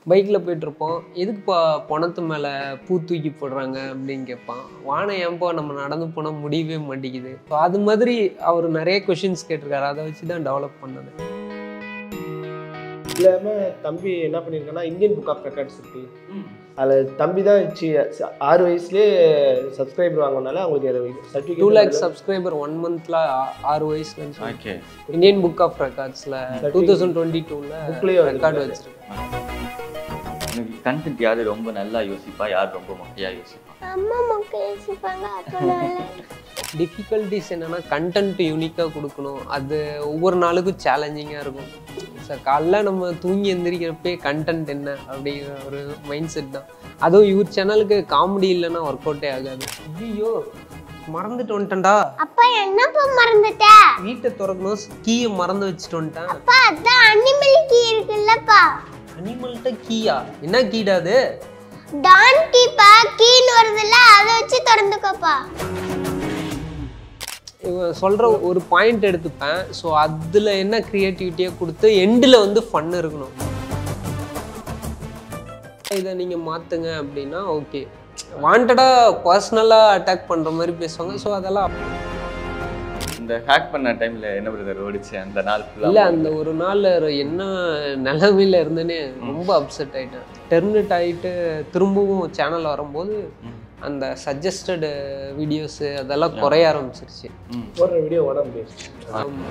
பைக்கில் போயிட்டுருப்போம் எதுக்குப்பா பணத்து மேலே பூ தூக்கி போடுறாங்க அப்படின்னு கேட்பான் வானம் ஏன்பா நம்ம நடந்து போனால் முடியவே மாட்டேங்குது ஸோ அது மாதிரி அவர் நிறைய கொஷின்ஸ் கேட்டிருக்காரு அதை வச்சு தான் டெவலப் பண்ணது இல்லாம தம்பி என்ன பண்ணியிருக்கான்னா இந்தியன் புக் ஆஃப் ரெக்கார்ட்ஸ் இருக்கு அதில் தம்பி தான் சி ஆறு வயசுலேயே சப்ஸ்கிரைபர் வாங்கினால அவங்களுக்கு two certificate lakhs subscriber one மந்த்ல ஆறு வயசுல ஓகே இந்தியன் புக் ஆஃப் ரெக்கார்ட்ஸ்ல டூ தௌசண்ட் டுவெண்ட்டி டூவில் புக்லேயே ரெக்கார்டு வச்சிருக்கேன் எனக்கு கண்டென்ட் யாரு ரொம்ப நல்லா யோசிப்பா யார் ரொம்ப மொக்கையா யோசிப்பா அம்மா மக்கள் யோசிப்பாங்க அப்போ நல்லா டிஃபிகல்ட்டிஸ் என்னன்னா கண்டென்ட் யூனிக்காக கொடுக்கணும் அது ஒவ்வொரு நாளுக்கும் சேலஞ்சிங்காக இருக்கும் சார் காலைல நம்ம தூங்கி எந்திரிக்கிறப்பே கண்டென்ட் என்ன அப்படிங்கிற ஒரு மைண்ட் செட் தான் அதுவும் இவர் சேனலுக்கு காமெடி இல்லைன்னா ஒர்க் அவுட்டே ஆகாது ஐயோ மறந்துட்டு வந்துட்டேன்டா அப்பா என்னப்பா மறந்துட்ட வீட்டை திறக்கணும் கீயை மறந்து வச்சுட்டு வந்துட்டேன் அப்பா அதான் அனிமல் கீ இருக்குல்லப்பா அனிமல்கிட்ட கீயா என்ன கீடா அது டான் கீப்பா கீன்னு வருதுல்ல அதை வச்சு திறந்துக்கோப்பா இவன் சொல்கிற ஒரு பாயிண்ட் எடுத்துப்பேன் ஸோ அதில் என்ன க்ரியேட்டிவிட்டியாக கொடுத்து எண்டில் வந்து ஃபன் இருக்கணும் இதை நீங்கள் மாற்றுங்க அப்படின்னா ஓகே வாண்டடாக பர்சனலாக அட்டாக் பண்ணுற மாதிரி பேசுவாங்க ஸோ அதெல்லாம் இந்த ஹேக் பண்ண டைம்ல என்ன பிரதர் ஓடிச்சு அந்த நாள் இல்லை ஃபுல்லா அந்த ஒரு நாள் என்ன நிலமையில இருந்தேனே ரொம்ப அப்செட் ஆயிட்டேன் டெர்மினேட் ஆகிட்டு திரும்பவும் சேனல் வரும்போது அந்த சஜஸ்டட் வீடியோஸு அதெல்லாம் குறைய ஆரம்பிச்சிருச்சு போடுற வீடியோ ஓட முடியாது ஆமா.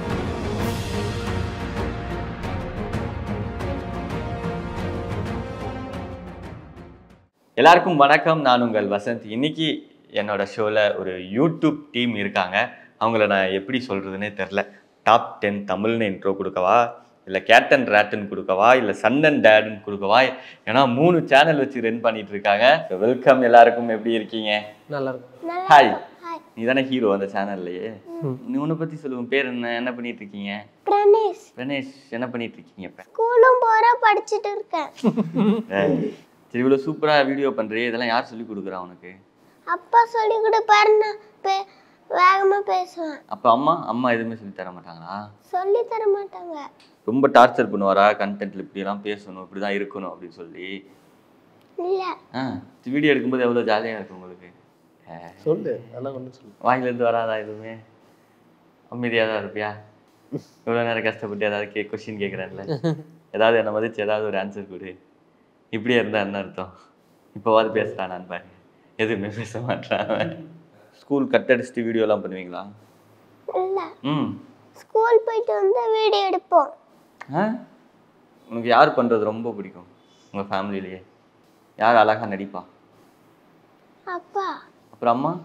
எல்லாருக்கும் வணக்கம் நான் உங்கள் வசந்த் இன்னைக்கு என்னோட ஷோவில் ஒரு யூடியூப் டீம் இருக்காங்க அவங்கள நான் எப்படி சொல்கிறதுனே தெரில டாப் டென் தமிழ்னு இன்ட்ரோ கொடுக்கவா இல்லை கேட்டன் ரேட்டன் கொடுக்கவா இல்லை சன் அண்ட் டேடுன்னு கொடுக்கவா ஏன்னா மூணு சேனல் வச்சு ரன் பண்ணிட்டு இருக்காங்க வெல்கம் எல்லாருக்கும் எப்படி இருக்கீங்க நல்லா இருக்கும் ஹாய் ஹாய் நீ தானே ஹீரோ அந்த சேனல்லையே நீ உன்னை பற்றி சொல்லுங்க பேர் என்ன என்ன பண்ணிட்டு இருக்கீங்க பிரணேஷ் கணேஷ் என்ன பண்ணிட்டு இருக்கீங்க இப்போ ஸ்கூலும் போற படிச்சுட்டு இருக்கேன் சரி இவ்வளோ சூப்பராக வீடியோ பண்ணுறியே இதெல்லாம் யார் சொல்லி கொடுக்குறா உனக்கு அப்பா சொல்லி கொடுப்பாரு நான் பே- வேகமா பேசுவேன் அப்போ அம்மா அம்மா எதுவுமே சொல்லி தர மாட்டாங்களா சொல்லி தர மாட்டாங்க ரொம்ப டார்ச்சர் பண்ணுவாரா கண்டென்ட்ல இப்படிலாம் பேசணும் இப்படி தான் இருக்கணும் அப்படின்னு சொல்லி இல்ல ஆ வீடியோ எடுக்கும்போது எவ்வளோ ஜாலியாக இருக்கும் உங்களுக்கு ஆ, சொல்லு அதெல்லாம் ஒன்றும் சொல்லு வாயிலேருந்து வராதா எதுவுமே அமைதியாக தான் இருப்பியா இவ்வளோ நேரம் கஷ்டப்பட்டு ஏதாவது கே கொஷின் கேட்குறேன்ல ஏதாவது என்னை மதிச்சு ஏதாவது ஒரு ஆன்சர் கொடு இப்படியே இருந்தா என்ன அர்த்தம் இப்போவாது பேசுகிறான் நான் பாரு எதுவுமே பேச மாட்டான் ஸ்கூல் கட் அடிச்சுட்டு வீடியோலாம் பண்ணுவீங்களா இல்ல ம் ஸ்கூல் போயிட்டு வந்து வீடியோ எடுப்போம் ஆ உனக்கு யார் பண்ணுறது ரொம்ப பிடிக்கும் உங்கள் ஃபேமிலியிலேயே யார் அழகா நடிப்பா அப்பா அப்புறம் அம்மா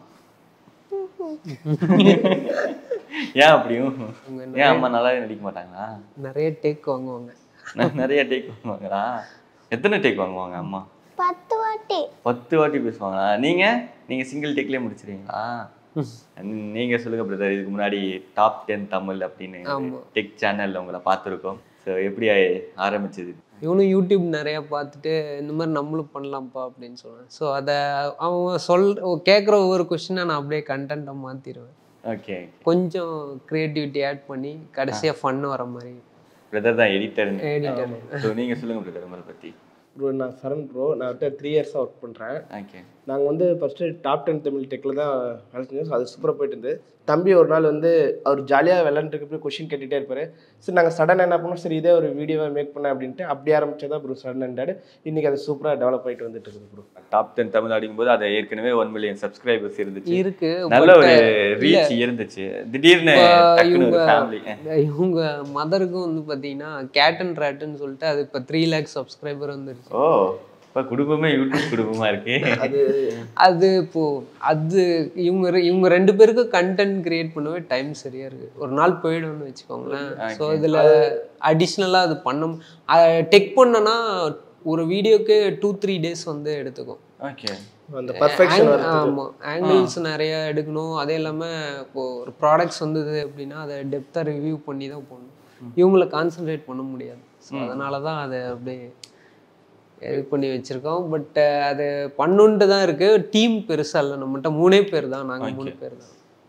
ஏன் அப்படியும் ஏன் அம்மா நல்லாவே நடிக்க மாட்டாங்களா நிறைய டேக் வாங்குவாங்க ந- நிறைய டேக் வாங்குவாங்களா எத்தனை டேக் வாங்குவாங்க அம்மா பத்து வாட்டி பத்து வாட்டி பேசுவாங்களா நீங்க நீங்க சிங்கிள் டேக்லயே முடிச்சிருவீங்களா நீங்க சொல்லுங்க பிரதர் இதுக்கு முன்னாடி டாப் டென் தமிழ் அப்படின்னு ஆமா. டெக் சேனல்ல உங்களை பார்த்துருக்கோம் ஸோ எப்படி ஆரம்பிச்சது இவனும் யூடியூப் நிறைய பார்த்துட்டு இந்த மாதிரி நம்மளும் பண்ணலாம்ப்பா அப்படின்னு சொல்லுவேன் ஸோ அதை அவன் சொல் கேட்குற ஒவ்வொரு கொஷினை நான் அப்படியே கண்டென்ட்டை மாற்றிடுவேன் ஓகே கொஞ்சம் க்ரியேட்டிவிட்டி ஆட் பண்ணி கடைசியாக ஃபன் வர மாதிரி பிரதர் தான் எடிட்டர்னு எடிட்டர் ஸோ நீங்க சொல்லுங்க பிரதர் உங்களை பத்தி ப்ரோ நான் சரண் ப்ரோ நான் விட்ட த்ரீ இயர்ஸாக ஒர்க் பண்ணுறேன் ஓகே நாங்கள் வந்து ஃபஸ்ட்டு டாப் டென் தமிழ் டெக்கில் தான் வேலை செஞ்சோம் அது சூப்பராக போயிட்டு இருந்து தம்பி ஒரு நாள் வந்து அவர் ஜாலியாக விளாண்டுட்டு கொஷின் கேட்டுகிட்டே இருப்பார் சரி நாங்கள் சடனாக என்ன பண்ணோம் சரி இதே ஒரு வீடியோவை மேக் பண்ண அப்படின்ட்டு அப்படி ஆரம்பிச்சதா ப்ரோ சடன் அண்டாடு இன்றைக்கி அது சூப்பராக டெவலப் ஆகிட்டு வந்துட்டு இருக்குது ப்ரோ டாப் டென் தமிழ் அப்படிங்கும்போது அது ஏற்கனவே ஒன் மில்லியன் சப்ஸ்கிரைபர்ஸ் இருந்துச்சு இருக்கு நல்ல but, ஒரு இல்ல. ரீச் இருந்துச்சு திடீர்னு இப்ப டக்குன்னு ஒரு இவங்க- ஃபேமிலி இவங்க மதருக்கும் வந்து பார்த்தீங்கன்னா கேட் அண்ட் ரேட்டுன்னு சொல்லிட்டு அது இப்போ த்ரீ லேக்ஸ் சப்ஸ்கிரைபர் வந்துருச்சு ஓ இப்ப குடும்பமே யூடியூப் குடும்பமா இருக்கு அது அது இப்போ அது இவங்க ரெ- இவங்க ரெண்டு பேருக்கும் கண்டென்ட் கிரியேட் பண்ணவே டைம் சரியா இருக்கு ஒரு நாள் போயிடும்னு வச்சுக்கோங்களேன் ஸோ இதுல அடிஷ்னலா அது பண்ண டெக் பண்ணனா ஒரு வீடியோக்கு டூ த்ரீ டேஸ் வந்து எடுத்துக்கும் ஓகே அந்த பர்ஃபெக்ஷன் Ang- ஆமா ஆங்கிள்ஸ் நிறைய எடுக்கணும் அதே இல்லாம இப்போ ஒரு ப்ராடக்ட்ஸ் வந்தது அப்படின்னா அதை டெப்தா ரிவ்யூ பண்ணி தான் போடணும் இவங்கள கான்சென்ட்ரேட் பண்ண முடியாது ஸோ அதனால தான் அதை அப்படியே இது பண்ணி வச்சிருக்கோம் பட் அது பண்ணுன்ட்டு தான் இருக்கு டீம் பெருசா இல்லை நம்மகிட்ட மூணே பேர் தான் நாங்க மூணு பேர் தான்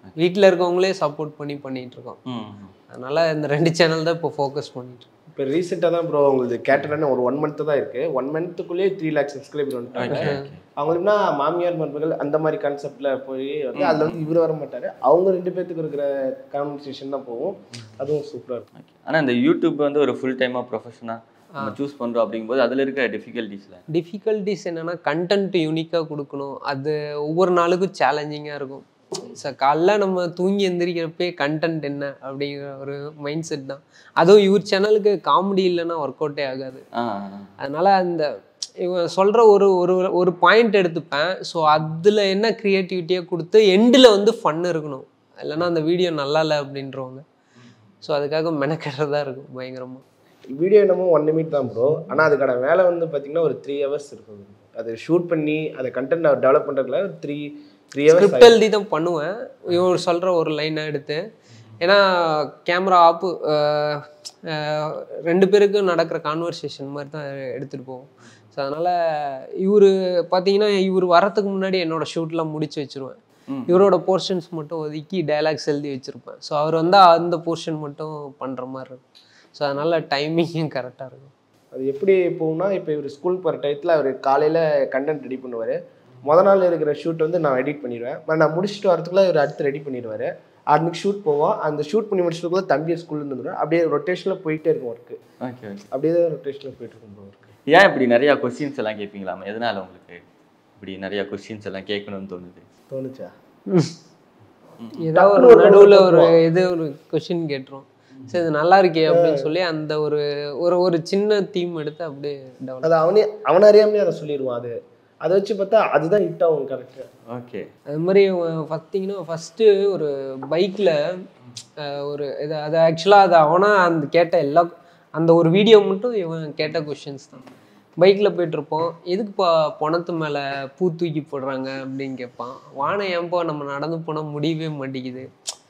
வீட்டில் இருக்கவங்களே சப்போர்ட் பண்ணி பண்ணிட்டு இருக்கோம் ம் அதனால இந்த ரெண்டு சேனல் தான் இப்போ ஃபோக்கஸ் பண்ணிட்டு இருக்கோம். இப்போ ரீசெண்டாக தான் ப்ரோ உங்களுக்கு கேட்டலன்னு ஒரு ஒன் மந்த் தான் இருக்கு ஒன் மந்த்துக்குள்ளேயே த்ரீ லேக் சப்ஸ்கிரைபர் வந்துட்டாங்க ஓகே அவங்களுக்குனா மாமியார் மருமகள் அந்த மாதிரி கான்செப்ட்ல போய் வந்து அதில் வந்து இவர் வர மாட்டாரு அவங்க ரெண்டு பேர்த்துக்கு இருக்கிற கான்வர்சேஷன் தான் போகும் அதுவும் சூப்பராக இருக்கும் ஓகே ஆனால் இந்த யூடியூப் வந்து ஒரு ஃபுல் டைமாக ப்ரொஃபஷனாக நம்ம சூஸ் பண்ணுறோம் அப்படிங்கும்போது அதில் இருக்க டிஃபிகல்ட்டிஸில் டிஃபிகல்ட்டிஸ் என்னன்னா கண்டென்ட் யூனிக்காக கொடுக்கணும் அது ஒவ்வொரு நாளுக்கும் சேலஞ்சிங்காக இருக்கும் சார் காலைல நம்ம தூங்கி எந்திரிக்கிறப்பே கண்டென்ட் என்ன அப்படிங்கிற ஒரு மைண்ட் செட் தான் அதுவும் இவர் சேனலுக்கு காமெடி இல்லைன்னா ஒர்க் அவுட்டே ஆகாது ஆ அதனால அந்த இவன் சொல்கிற ஒரு ஒரு ஒரு பாயிண்ட் எடுத்துப்பேன் ஸோ அதில் என்ன க்ரியேட்டிவிட்டியாக கொடுத்து எண்டில் வந்து ஃபன் இருக்கணும் இல்லைன்னா அந்த வீடியோ நல்லா இல்லை அப்படின்றவங்க ஸோ அதுக்காக மெனக்கெடுறதா இருக்கும் பயங்கரமாக வீடியோ என்னமோ ஒன் நிமிட் தான் ப்ரோ ஆனால் அதுக்கான வேலை வந்து பார்த்தீங்கன்னா ஒரு த்ரீ ஹவர்ஸ் இருக்கும் அதை ஷூட் பண்ணி அதை கண்டென்ட் டெவலப் பண்ணுறதுல ஒரு த்ரீ த்ரீ ஹவர்ஸ் ஸ்கிரிப்ட் எழுதி தான் பண்ணுவேன் இவர் சொல்கிற ஒரு லைனை எடுத்து ஏன்னா கேமரா ஆப்பு ரெண்டு பேருக்கும் நடக்கிற கான்வர்சேஷன் மாதிரி தான் எடுத்துகிட்டு போவோம் ஸோ அதனால் இவர் பார்த்தீங்கன்னா இவர் வரத்துக்கு முன்னாடி என்னோட ஷூட்லாம் முடிச்சு வச்சிருவேன் ம். இவரோட போர்ஷன்ஸ் மட்டும் ஒதுக்கி டைலாக்ஸ் எழுதி வச்சுருப்பேன் ஸோ அவர் வந்தால் அந்த போர்ஷன் மட்டும் பண்ணுற மாதிரி இருக்கும் ஸோ அதனால் டைமிங்கும் கரெக்டாக இருக்கும் அது எப்படி போகும்னா இப்போ இவர் ஸ்கூல் போகிற டயத்தில் அவர் காலையில் கண்டென்ட் ரெடி பண்ணுவார் முத நாள் இருக்கிற ஷூட் வந்து நான் எடிட் பண்ணிடுவேன் மறு நான் முடிச்சுட்டு வரதுக்குள்ள இவர் அடுத்து ரெடி பண்ணிடுவார் அன்னைக்கு ஷூட் போவோம் அந்த ஷூட் பண்ணி முடிச்சதுக்குள்ள தம்பியை ஸ்கூல்லேருந்து வந்துடுவேன் அப்படியே ரொட்டேஷனில் போயிட்டே இருக்கும் ஒர்க்கு ஓகே ஓகே அப்படியே தான் ரொட்டேஷனில் போயிட்டு இருக்கும் ப்ரோ ஒர்க்கு ஏன் இப்படி நிறையா கொஸ்டின்ஸ் எல்லாம் கேட்பீங்களாமா எதனால உங்களுக்கு இப்படி நிறையா கொஸ்டின்ஸ் எல்லாம் கேட்கணும்னு தோணுது தோணுச்சா ஏதாவது ஒரு நடுவில் ஒரு இது ஒரு கொஷின் கேட்டுரும் சரி இது நல்லா இருக்கே அப்படின்னு சொல்லி அந்த ஒரு ஒரு ஒரு சின்ன தீம் எடுத்து அப்படியே டெவலப் அது அவனே அவனை அறியாமலே அதை சொல்லிடுவான் அது அதை வச்சு பார்த்தா அதுதான் ஹிட் ஆகும் கரெக்டாக ஓகே அது மாதிரி பார்த்தீங்கன்னா ஃபஸ்ட்டு ஒரு பைக்கில் ஒரு இது அது ஆக்சுவலாக அது அவனா அந்த கேட்ட எல்லா அந்த ஒரு வீடியோ மட்டும் இவன் கேட்ட கொஷின்ஸ் தான் பைக்கில் போயிட்டுருப்போம் எதுக்குப்பா பணத்து மேலே பூ தூக்கி போடுறாங்க அப்படின்னு கேட்பான் வானை ஏன்பா நம்ம நடந்து போனால் முடியவே மாட்டேங்குது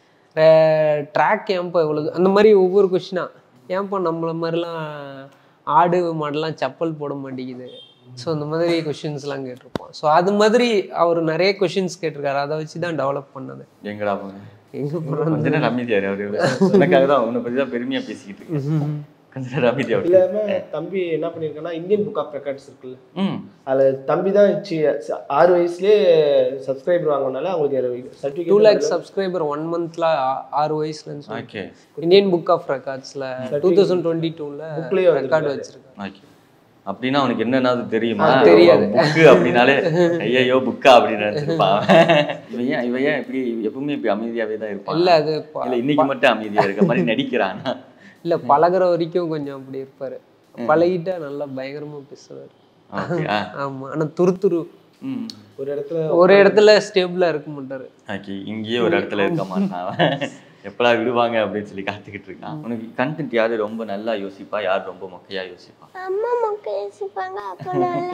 ட்ராக் ஏன்பா இவ்வளவு அந்த மாதிரி ஒவ்வொரு கொஷினா ஏன்பா நம்மள மாதிரிலாம் ஆடு மாடெல்லாம் செப்பல் போட மாட்டேங்குது ஸோ அந்த மாதிரி கொஷின்ஸ்லாம் கேட்டிருப்போம் ஸோ அது மாதிரி அவர் நிறைய கொஷின்ஸ் கேட்டிருக்காரு அதை வச்சு தான் டெவலப் பண்ணது எங்கடா போங்க எங்கே கொஞ்ச நேரம் அமைதியாரு அவரு எனக்காக தான் உன்னை பற்றி தான் பெருமையாக பேசிக்கிட்டு இருக்கேன் கொஞ்ச நேரம் அமைதியாக விட்டு இல்லாமல் தம்பி என்ன பண்ணியிருக்கான்னா இந்தியன் புக் ஆஃப் ரெக்கார்ட்ஸ் இருக்குல்ல ம் அதில் தம்பி தான் சி- ச- ஆறு வயசுலேயே சப்ஸ்கிரைபர் வாங்கினால அவங்களுக்கு two certificate lakh subscriber one மந்த்ல ஆறு வயசுலன்னு சொல்லி ஓகே இந்தியன் புக் ஆஃப் ரெக்கார்ட்ஸில் டூ தௌசண்ட் டுவெண்ட்டி டூவில் Bookலயே ரெக்கார்டு வச்சிருக்காரு ஓகே அப்படின்னா அவனுக்கு என்னன்னாவது தெரியுமா தெரியாது. புக்கு அப்படின்னாலே ஐயையோ புக்கா அப்படின்னு நினைச்சிருப்பான் இவன் ஏன் இவன் ஏன் இப்படி எப்பவுமே இப்படி அமைதியாவே தான் இருப்பான் இல்லை அது ப- இல்ல இன்னைக்கு மட்டும் அமைதியா இருக்க மாதிரி நடிக்கிறான் இல்லை பழகுற வரைக்கும் கொஞ்சம் அப்படி இருப்பாரு பழகிட்டா நல்லா பயங்கரமா பேசுவார் ஓகே ஆமா ஆனா துரு துரு ம் ஒரு இடத்துல ஒரு இடத்துல ஸ்டேபிளா இருக்க மாட்டாரு ஓகே இங்கேயே ஒரு இடத்துல இருக்க மாட்டான் அவன். எப்படா விடுவாங்க அப்படின்னு சொல்லி காத்துக்கிட்டு இருக்கான் உனக்கு கண்டென்ட் யாரு ரொம்ப நல்லா யோசிப்பா யார் ரொம்ப மொக்கையா யோசிப்பா அம்மா மக்கள் யோசிப்பாங்க அப்போ நல்லா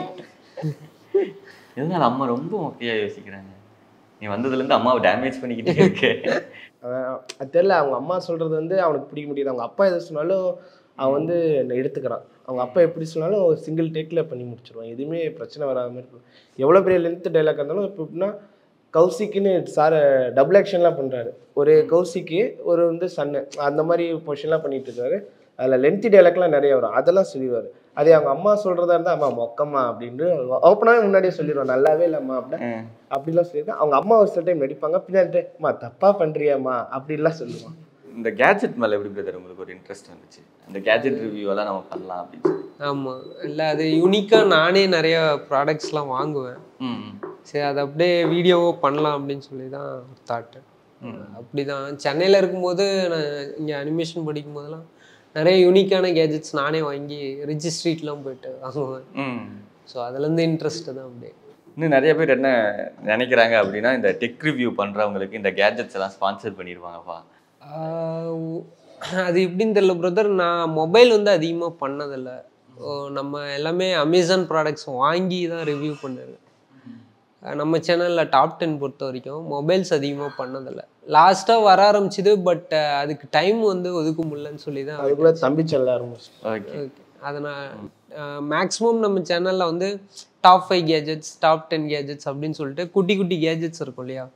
எதனால அம்மா ரொம்ப மொக்கையா யோசிக்கிறாங்க நீ வந்ததுல இருந்து அம்மாவை டேமேஜ் பண்ணிக்கிட்டே இருக்க அவன் அது தெரியல அவங்க அம்மா சொல்றது வந்து அவனுக்கு பிடிக்க முடியாது அவங்க அப்பா எது சொன்னாலும் அவன் வந்து என்னை எடுத்துக்கிறான் அவங்க அப்பா எப்படி சொன்னாலும் ஒரு சிங்கிள் டேக்கில் பண்ணி முடிச்சிருவான் எதுவுமே பிரச்சனை வராத மாதிரி இருக்கும் எவ்வளோ பெரிய லென்த் டைலாக் இருந்தாலும் இப்போ எப்படின்னா கௌசிக்குன்னு சார் டபுள் ஆக்ஷன்லாம் பண்ணுறாரு ஒரு கௌசிக்கு ஒரு வந்து சன்னு அந்த மாதிரி பொசிஷன்லாம் பண்ணிட்டு இருக்காரு அதில் லென்த்தி டைலாக்லாம் நிறைய வரும் அதெல்லாம் சொல்லிடுவார் அதே அவங்க அம்மா சொல்கிறதா இருந்தால் அம்மா மொக்கம்மா அப்படின்னு ஓப்பனாகவே முன்னாடியே சொல்லிடுவான் நல்லாவே இல்லைம்மா அப்படின்னா அப்படிலாம் சொல்லியிருக்கேன் அவங்க அம்மா ஒரு சில டைம் நடிப்பாங்க பின்னாடி அம்மா தப்பா பண்றியாம்மா அப்படின்லாம் சொல்லுவான் இந்த கேஜெட் மேல எப்படி பிரதர் உங்களுக்கு ஒரு இன்ட்ரெஸ்ட் வந்துச்சு அந்த கேஜெட் ரிவ்யூ எல்லாம் நம்ம பண்ணலாம் அப்படின்னு சொல்லி ஆமா இல்ல அது யூனிக்கா நானே நிறைய ப்ராடக்ட்ஸ்லாம் வாங்குவேன் ம் ம். சரி அதை அப்படியே வீடியோவோ பண்ணலாம் அப்படின்னு சொல்லி தான் ஒரு தாட்டு அப்படிதான் சென்னையில் இருக்கும்போது நான் இங்கே அனிமேஷன் படிக்கும் போதெல்லாம் நிறைய யூனிக்கான கேஜெட்ஸ் நானே வாங்கி ரிஜி ஸ்ட்ரீட்லாம் போயிட்டு வாங்குவேன் ம் ஸோ அதுலேருந்து இன்ட்ரெஸ்ட் தான் அப்படியே இன்னும் நிறைய பேர் என்ன நினைக்கிறாங்க அப்படின்னா இந்த டெக் ரிவ்யூ பண்றவங்களுக்கு இந்த கேஜெட்ஸ் எல்லாம் ஸ்பான்சர் பண்ணிடுவாங்கப்பா ஆஹ் உ- அது எப்படின்னு தெரியல பிரதர் நான் மொபைல் வந்து அதிகமாக பண்ணதில்ல ஓ, நம்ம எல்லாமே அமேசான் ப்ராடக்ட்ஸ் வாங்கி தான் ரிவ்யூ பண்ணது அஹ் நம்ம சேனலில் டாப் டென் பொறுத்த வரைக்கும் மொபைல்ஸ் அதிகமாக பண்ணதில்ல லாஸ்ட்டாக வர ஆரம்பிச்சுது பட் அதுக்கு டைம் வந்து ஒதுக்க முடியலன்னு சொல்லி தான் அதுக்குள்ள தம்பி செல்ல ஆரம்பிச்சு ஓகே ஓகே அதை நான் மேக்ஸிமம் நம்ம சேனலில் வந்து top five gadgets top ten gadgets அப்படின்னு சொல்லிட்டு குட்டி குட்டி கேஜெட்ஸ் இருக்கும் இல்லையா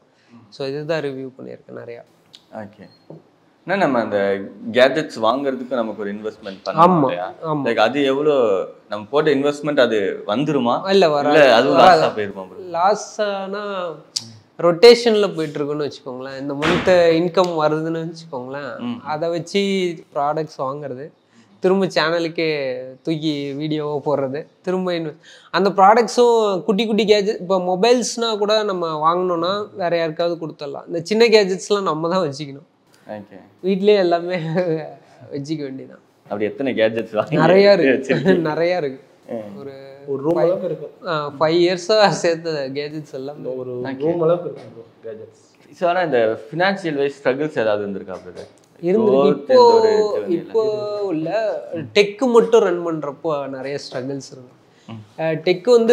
ஸோ இதுதான் ரிவ்யூ பண்ணியிருக்கேன் நிறையா ஓகே என்ன நம்ம அந்த கேஜெட்ஸ் வாங்குறதுக்கு நமக்கு ஒரு இன்வெஸ்ட்மெண்ட் பண்ணணும் ஆமா, இல்லையா ஆமா. லைக் அது எவ்வளோ நம்ம போட்ட இன்வெஸ்ட்மெண்ட் அது வந்துருமா இல்ல இல்ல வராது அதுவும் லாஸா போயிருமா bro? லாஸ்னா ரொட்டேஷனில் போயிட்டு இருக்குன்னு வச்சுக்கோங்களேன் இந்த மந்த் இன்கம் வருதுன்னு வச்சுக்கோங்களேன் அதை வச்சு ப்ராடக்ட்ஸ் வாங்குறது திரும்ப சேனலுக்கே தூக்கி வீடியோவை போடுறது திரும்ப இன்வெ அந்த ப்ராடக்ட்ஸும் குட்டி குட்டி கேஜெட் இப்போ மொபைல்ஸ்னால் கூட நம்ம வாங்கினோன்னா வேற யாருக்காவது கொடுத்துடலாம் இந்த சின்ன கேஜெட்ஸ்லாம் நம்ம தான் வச்சுக்கணும் ஓகே வீட்லயே எல்லாமே வச்சுக்க வேண்டியதான் அப்படி எத்தனை கேஜெட்ஸ் வாங்கி நிறையா வச்சிருக்கீங்க? இருக்கு நிறையா இருக்கு ஒரு ஒரு ரூம் அளவுக்கு இருக்கும் ஃபைவ் இயர்ஸாக சேர்த்த கேஜெட்ஸ் எல்லாம் ஒரு ரூம் அளவுக்கு இருக்கும் கேஜெட்ஸ் ஸோ ஆனால் இந்த ஃபினான்ஷியல் வைஸ் ஸ்ட்ரகிள்ஸ் ஏதாவது இருந்திருக்கா பிரதர் இருந்திருக்கு இப்போ இப்போ உள்ள டெக்கு மட்டும் ரன் பண்றப்போ நிறைய ஸ்ட்ரகிள்ஸ் இருக்கும் டெக் வந்து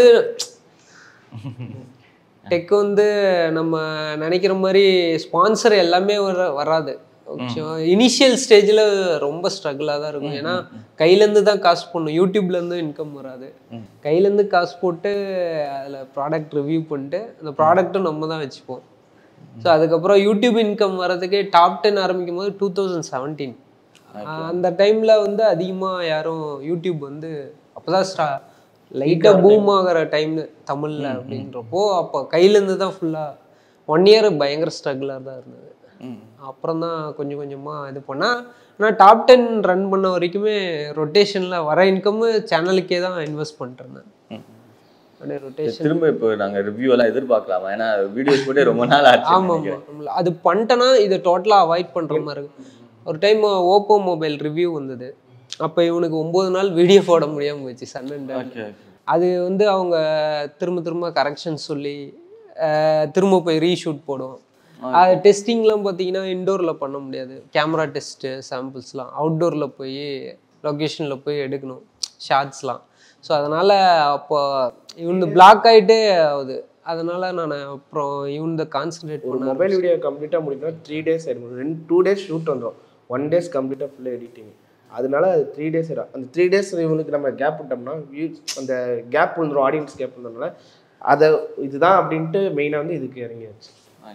டெக் வந்து நம்ம நினைக்கிற மாதிரி ஸ்பான்சர் எல்லாமே வர வராது இனிஷியல் ஸ்டேஜில் ரொம்ப ஸ்ட்ரகிளாக தான் இருக்கும் ஏன்னா கையிலேருந்து தான் காசு போடணும் யூடியூப்லேருந்து இன்கம் வராது கையிலேருந்து காசு போட்டு அதில் ப்ராடக்ட் ரிவ்யூ பண்ணிட்டு அந்த ப்ராடக்ட்டும் நம்ம தான் வச்சுப்போம் ஸோ அதுக்கப்புறம் யூடியூப் இன்கம் வர்றதுக்கு டாப் டென் ஆரம்பிக்கும் போது டூ தௌசண்ட் செவன்டீன் அந்த டைமில் வந்து அதிகமாக யாரும் யூடியூப் வந்து அப்போ தான் ஸ்டா லைட்டாக பூம் ஆகிற டைம் தமிழில் அப்படின்றப்போ அப்போ கையிலேருந்து தான் ஃபுல்லாக ஒன் இயர் பயங்கர ஸ்ட்ரகிளாக தான் இருந்தது அப்புறம் தான் கொஞ்சம் கொஞ்சமாக இது பண்ணால் ஆனால் டாப் டென் ரன் பண்ண வரைக்குமே ரொட்டேஷனில் வர இன்கம்மு சேனலுக்கே தான் இன்வெஸ்ட் பண்ணிருந்தேன் அப்படியே ரொட்டேஷன் திரும்ப இப்போ நாங்க ரிவ்யூ எல்லாம் எதிர்பார்க்கலாமா ஏன்னா வீடியோஸ் போட்டே ரொம்ப நாள் ஆச்சு ஆமாம் ஆமாம் அது பண்ணிட்டேன்னா இதை டோட்டலாக அவாய்ட் பண்ணுற மாதிரி இருக்கும் ஒரு டைம் ஓப்போ மொபைல் ரிவ்யூ வந்தது அப்போ இவனுக்கு ஒம்பது நாள் வீடியோ போட முடியாமல் போச்சு சன்னன் ஓகே அது வந்து அவங்க திரும்ப திரும்ப கரெக்ஷன் சொல்லி அஹ், திரும்ப போய் ரீஷூட் போடுவோம் அது டெஸ்டிங்லாம் பார்த்தீங்கன்னா இன்டோரில் பண்ண முடியாது கேமரா டெஸ்ட்டு சாம்பிள்ஸ்லாம் அவுட்டோரில் போய் லொக்கேஷனில் போய் எடுக்கணும் ஷார்ட்ஸ்லாம் ஸோ அதனால் அப்போ இவனு பிளாக் ஆகிட்டே ஆகுது அதனால் நான் அப்புறம் இவன் கான்சன்ட்ரேட் ஒரு பண்ண மொபைல் வீடியோ கம்ப்ளீட்டாக முடிக்கணும் த்ரீ டேஸ் ஆயிருக்கும் ரெண்டு டூ டேஸ் ஷூட் வந்துடும் ஒன் டேஸ் கம்ப்ளீட்டாக ஃபுல்லாக எடிட்டிங் அதனால அது த்ரீ டேஸ் ஆயிடும் அந்த த்ரீ டேஸ் இவனுக்கு நம்ம கேப் விட்டோம்னா வியூ அந்த கேப் விழுந்துரும் ஆடியன்ஸ் கேப் விழுந்ததுனால அதை இதுதான் அப்படின்ட்டு மெயினாக வந்து இதுக்கு இறங்கியாச்சு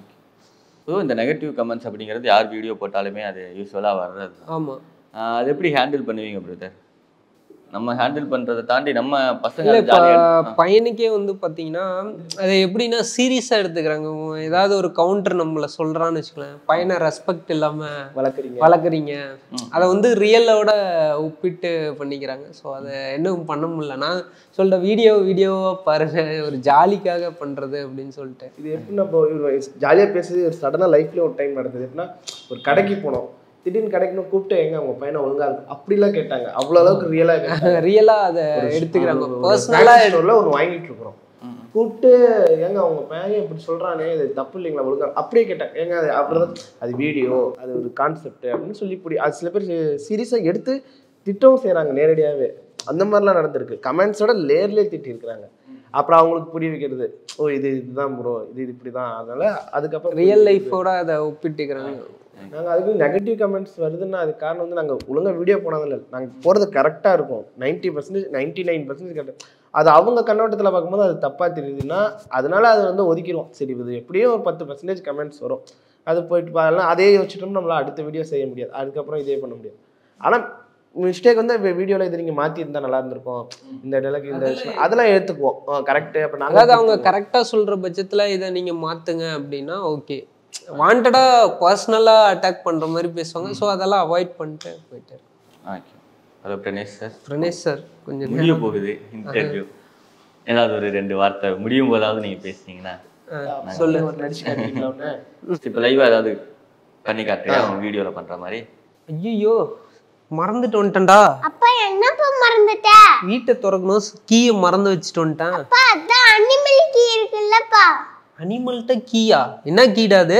ஸோ இந்த நெகட்டிவ் கமெண்ட்ஸ் அப்படிங்கிறது யார் வீடியோ போட்டாலுமே அது யூஸ்வலாக வர்றது தான். ஆமாம் ஆஹ் அது எப்படி ஹேண்டில் பண்ணுவீங்க பிரதர் நம்ம ஹேண்டில் பண்றதை தாண்டி நம்ம பசங்க இல்லை அதை இப்போ ஜாலியாக பையனுக்கே வந்து பார்த்தீங்கன்னா அது எப்படின்னா சீரியஸாக எடுத்துக்கிறாங்க உன் ஏதாவது ஒரு கவுண்டர் நம்மளை சொல்கிறான்னு வச்சுக்கலாம் பையனை ரெஸ்பெக்ட் இல்லாமல் வளர்க்குறீங்க வளர்க்குறீங்க அதை வந்து ரியலோட ஒப்பிட்டு பண்ணிக்கிறாங்க ஸோ அதை இன்னும் பண்ண முடியல நான் சொல்ற வீடியோ வீடியோவாக பாருங்க ஒரு ஜாலிக்காக பண்ணுறது அப்படின்னு சொல்லிட்டு இது எப்படின்னா இப்போ இவர் ஜாலியாக பேசுறது ஒரு சடனாக லைஃப்லேயே ஒரு டைம் நடந்தது எப்படின்னா ஒரு கடைக்கு போனோம் திடீர்னு கடைக்குன்னு கூப்பிட்டு எங்க அவங்க பையனை ஒழுங்கா இருக்கு அப்படிலாம் கேட்டாங்க அவ்வளோ அளவுக்கு ரியலாக ரியலாக அதை எடுத்துக்கிறாங்க பர்சனலாக ஸ்டோரில் ஒன்று வாங்கிட்டு இருக்கிறோம் கூப்பிட்டு ஏங்க அவங்க பையன் இப்படி சொல்றானே இது தப்பு இல்லைங்களா ஒழுங்கா அப்படியே கேட்டாங்க ஏங்க அது அப்படிதான் அது வீடியோ அது ஒரு கான்செப்ட் அப்படின்னு சொல்லி இப்படி அது சில பேர் சீரியஸாக எடுத்து திட்டவும் செய்கிறாங்க நேரடியாகவே அந்த மாதிரிலாம் நடந்திருக்கு கமெண்ட்ஸோட லேர்லேயே திட்டிருக்கிறாங்க அப்புறம் அவங்களுக்கு புரிய வைக்கிறது ஓ இது இதுதான் ப்ரோ இது இது இப்படி தான் அதனால அதுக்கப்புறம் ரியல் லைஃபோட அதை ஒப்பிட்டுக்கிறாங்க நாங்கள் அதுக்கு நெகட்டிவ் கமெண்ட்ஸ் வருதுன்னா அது காரணம் வந்து நாங்கள் ஒழுங்கா வீடியோ போனதில்ல நாங்கள் போகிறது கரெக்டாக இருக்கும் ninety percentage ninety nine percentage correct அது அவங்க கண்ணோட்டத்தில் பார்க்கும்போது அது தப்பாக தெரியுதுன்னா அதனால அதை வந்து ஒதுக்கிடுவோம் சரி இது எப்படியும் ஒரு பத்து பர்சன்டேஜ் கமெண்ட்ஸ் வரும் அது போயிட்டு பாருலாம் அதே யோசிச்சிட்டோம் நம்மளால் அடுத்த வீடியோ செய்ய முடியாது அதுக்கப்புறம் இதே பண்ண முடியாது ஆனால் மிஸ்டேக் வந்து வீடியோவில் இது நீங்கள் மாற்றி இருந்தால் நல்லா இருந்திருக்கும் இந்த இடத்துக்கு இந்த விஷயம் அதெல்லாம் ஏற்றுக்குவோம் கரெக்டு அப்போ அதாவது நாங்கள் அவங்க கரெக்டாக சொல்கிற பட்சத்தில் இதை நீங்கள் மாற்றுங்க அப்படின்னா ஓகே வாண்டடாக பர்சனலாக அட்டாக் பண்ணுற மாதிரி பேசுவாங்க ஸோ அதெல்லாம் அவாய்ட் பண்ணிட்டு போயிட்டு okay hello Pranesh sir Pranesh sir கொஞ்சம் முடிய போகுது இன்டர்வியூ ஏதாவது ஒரு ரெண்டு வார்த்தை முடியும் போதாவது நீங்க பேசுனீங்கன்னா சொல்லு நடிச்சு காட்டிக்கலாம்னு இப்போ லைவா ஏதாவது பண்ணி காட்டுறியா அவங்க வீடியோல பண்ற மாதிரி ஐயோ மறந்துட்டு வந்துட்டேன்டா அப்பா என்னப்பா மறந்துட்ட வீட்டை திறக்கணும் கீயை மறந்து வச்சுட்டு வந்துட்டேன் அப்பா அதான் அனிமல் கீ இருக்குல்லப்பா அனிமல்கிட்ட கீயா என்ன கீடா அது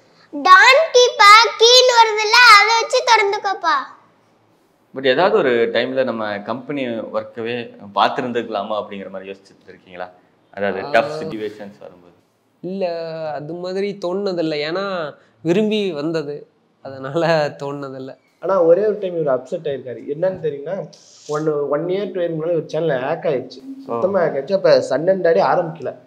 டான் கீப்பா கீன்னு வருதுல்ல அதை வச்சு திறந்துக்கோப்பா பட் ஏதாவது ஒரு டைம்ல நம்ம கம்பெனி ஒர்க்கவே பார்த்துருந்துக்கலாமா அப்படிங்கிற மாதிரி யோசிச்சுட்டு இருக்கீங்களா அதாவது டஃப் சுச்சுவேஷன்ஸ் வரும்போது இல்லை அது மாதிரி தோணுனதில்லை ஏன்னா விரும்பி வந்தது அதனால தோணுனதில்லை ஆனால் ஒரே ஒரு டைம் இவர் அப்செட் ஆயிருக்காரு என்னன்னு தெரியுங்கன்னா one one year two year முன்னாடி ஒரு சேனல் ஹேக் ஆயிடுச்சு சுத்தமாக ஹேக் ஆயிடுச்சு அப்போ சன் அண்ட் டாடி ஆரம்பிக்கல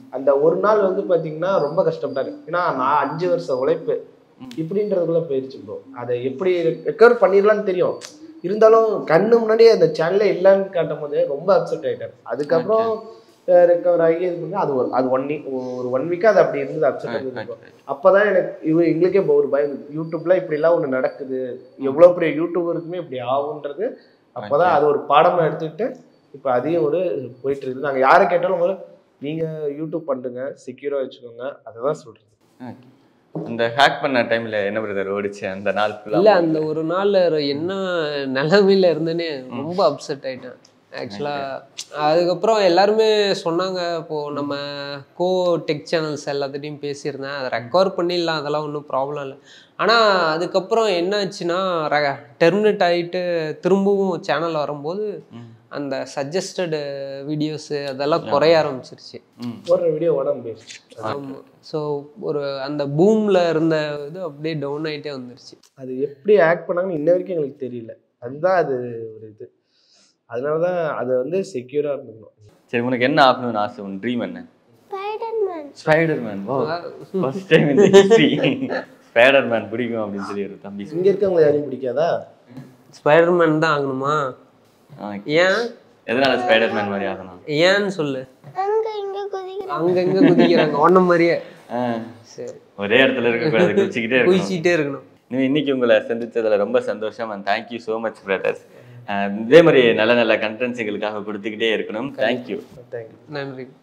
அந்த ஒரு நாள் வந்து பாத்தீங்கன்னா ரொம்ப கஷ்டப்பட்டாரு ஏன்னா நான் அஞ்சு வருஷம் உழைப்பு இப்படின்றதுக்குள்ள போயிருச்சு ப்ரோ அதை எப்படி ரெக்கவர் பண்ணிடலாம்னு தெரியும் இருந்தாலும் கண்ணு முன்னாடியே அந்த சேனல்ல இல்லைன்னு காட்டும் போது ரொம்ப அப்செட் ஆயிட்டார் அதுக்கப்புறம் ரெக்கவர் ஆகி இது பண்ணி அது ஒரு அது ஒன் வீக் ஒரு ஒன் வீக்காக அது அப்படி இருந்தது அப்செட் இருந்தது அப்பதான் எனக்கு இவ எங்களுக்கே இப்போ ஒரு பயம் யூடியூப்ல இப்படிலாம் ஒன்று நடக்குது எவ்வளோ பெரிய யூடியூபருக்குமே இப்படி ஆகுன்றது அப்பதான் அது ஒரு பாடமா எடுத்துக்கிட்டு இப்போ அதையும் ஒரு போயிட்டு இருக்குது நாங்கள் யாரை கேட்டாலும் முதல்ல நீங்க யூடியூப் பண்ணுங்க செக்யூரா வச்சுக்கோங்க அதை தான் சொல்றது அந்த ஹேக் பண்ண டைம்ல என்ன பிரதர் ஓடிச்சு அந்த நாள் இல்ல ஃபுல்லா அந்த ஒரு நாள்ல என்ன நிலைமையில இருந்தேனே ரொம்ப அப்செட் ஆயிட்டேன் ஆக்சுவலா அதுக்கப்புறம் எல்லாருமே சொன்னாங்க இப்போ நம்ம கோ டெக் சேனல்ஸ் எல்லாத்துட்டையும் பேசியிருந்தேன் அதை ரெக்கவர் பண்ணிடலாம் அதெல்லாம் ஒன்றும் ப்ராப்ளம் இல்லை ஆனால் அதுக்கப்புறம் என்ன ஆச்சுன்னா டெர்மினேட் ஆகிட்டு திரும்பவும் சேனல் வரும்போது அந்த சஜஸ்டட் வீடியோஸு அதெல்லாம் குறைய ஆரம்பிச்சிருச்சு போடுற வீடியோ உடம்பு போயிருச்சு ஆமாம் ஸோ ஒரு அந்த பூமில் இருந்த இது அப்படியே டவுன் ஆகிட்டே வந்துருச்சு அது எப்படி ஆக்ட் பண்ணாங்கன்னு இன்ன வரைக்கும் எங்களுக்கு தெரியல அதுதான் அது ஒரு இது அதனால தான் அதை வந்து செக்யூரா இருந்துக்கணும் சரி உனக்கு என்ன ஆகணும்னு ஆசை உன் ட்ரீம் என்ன Spiderman Spider Man oh first time இந்த ஹிஸ்ட்ரி ஸ்பைடர் மேன் பிடிக்கும் அப்படின்னு சொல்லி ஒரு தம்பி இங்க இருக்கவங்க யாரையும் பிடிக்காதா ஸ்பைடர்மேன் தான் ஆகணுமா ஆ, ஏன் எதனால ஸ்பைடர் மேன் மாதிரி ஆகணும் ஏன்னு சொல்லு அங்க இங்க குதிக்கிறான் அங்கங்க குதிக்கிறாங்க ஒன்ன மாதிரியே ஆ, சரி ஒரே இடத்துல இருக்கக்கூடாது குச்சிக்கிட்டே இருக்கணும் குதிச்சிட்டே இருக்கணும் இன்னும் இன்னைக்கு உங்களை சந்திச்சதுல ரொம்ப சந்தோஷம் and thank you so much brothers இதே மாதிரி நல்ல நல்ல கண்டென்ட்ஸ் எங்களுக்காக கொடுத்துக்கிட்டே இருக்கணும் தேங்க்யூ தேங்க்யூ நன்றி